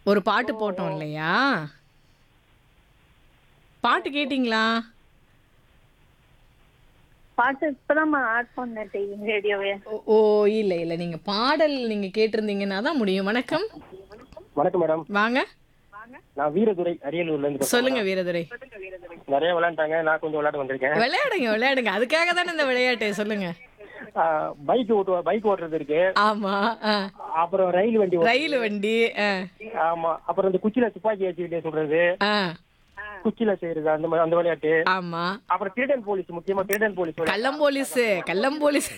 ஒரு பாட்டு போட்டோம் இல்லையா பாட்டு கேட்டிங்களா பாட்டு இப்பதான் ஆட் பண்ணேன் டிவி ரேடியோவே ஓ- ஓ இல்லை இல்லை நீங்கள் பாடல் நீங்கள் கேட்டிருந்தீங்கன்னா தான் முடியும் வணக்கம் வணக்கம் மேடம் வாங்க நான் வீரதுரை அரியலூர்ல இருந்து பேசுறேன். சொல்லுங்க வீரதுரை நிறைய விளையாண்டாங்க நான் கொஞ்சம் விளையாட வந்திருக்கேன் விளையாடுங்க விளையாடுங்க அதுக்காக தானே இந்த விளையாட்டு சொல்லுங்க பைக் ஓட்டு பைக் ஓட்டுறது இருக்கு ஆமா ஆ. அப்புறம் ரயில் வண்டி ஓட்டு- ரயில் வண்டி ஆ. ஆமா அப்புறம் இந்த குச்சில துப்பாக்கி வச்சுக்கிட்டே சொல்றது ஆ. குச்சில செய்யறது அந்த மாதிரி அந்த விளையாட்டு ஆமா அப்புறம் திருடன் போலீஸ் முக்கியமா திருடன் போலீஸ் விளையாட்டு. கள்ளம் போலீஸ் கள்ளம் போலீஸ்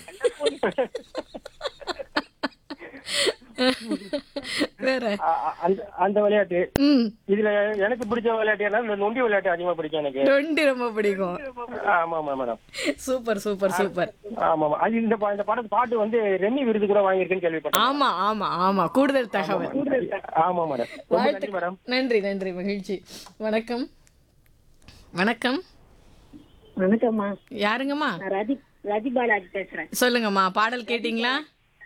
வேற அ- அ- அந்த- அந்த விளையாட்டு ம் இதுல எனக்கு பிடிச்ச விளையாட்டு என்ன இந்த நொண்டி விளையாட்டு அதிகமா பிடிக்கும் எனக்கு டொண்டி ரொம்ப பிடிக்கும் ஆமா ஆமா மேடம் சூப்பர் சூப்பர் சூப்பர் ஆமா ஆமா அது இந்த பா- இந்த படத்து பாட்டு வந்து ரெம்மி விருது கூட வாங்கியிருக்குன்னு கேள்விப்பட்டேன் ஆமா ஆமா ஆமா கூடுதல் தகவல் ஆமா மேடம் ரொம்ப நன்றி மேடம் நன்றி நன்றி மகிழ்ச்சி வணக்கம் வணக்கம் வணக்கம்மா யாருங்கம்மா நான் ரதி ரதி பாலாஜி பேசுறேன் சொல்லுங்கம்மா பாடல் கேட்டிங்களா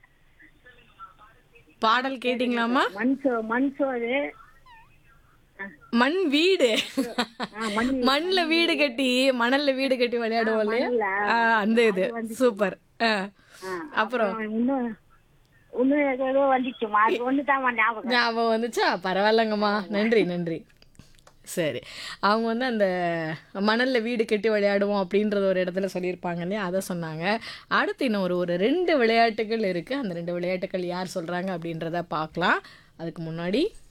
பாடல் கேட்டிங்களாம்மா மண் சோ மண் சோறு மண் வீடு ஆ, மண் மண்ணுல வீடு கட்டி மணல்ல வீடு கட்டி விளையாடுவோம் இல்லையா ஆ, அந்த இது சூப்பர் ஆ. அப்புறம் இன்னும் இன்னும் ஏதோ வந்துச்சுமா அது ஒண்ணுதான் ஞாபகம் ஞாபகம் வந்துச்சா பரவாயில்லங்கம்மா நன்றி நன்றி சரி அவங்க வந்து அந்த மணலில் வீடு கட்டி விளையாடுவோம் அப்படின்றத ஒரு இடத்துல சொல்லியிருப்பாங்க இல்லையா அதை சொன்னாங்க அடுத்து இன்னும் ஒரு ஒரு ரெண்டு விளையாட்டுகள் இருக்குது அந்த ரெண்டு விளையாட்டுகள் யார் சொல்கிறாங்க அப்படின்றத பார்க்கலாம் அதுக்கு முன்னாடி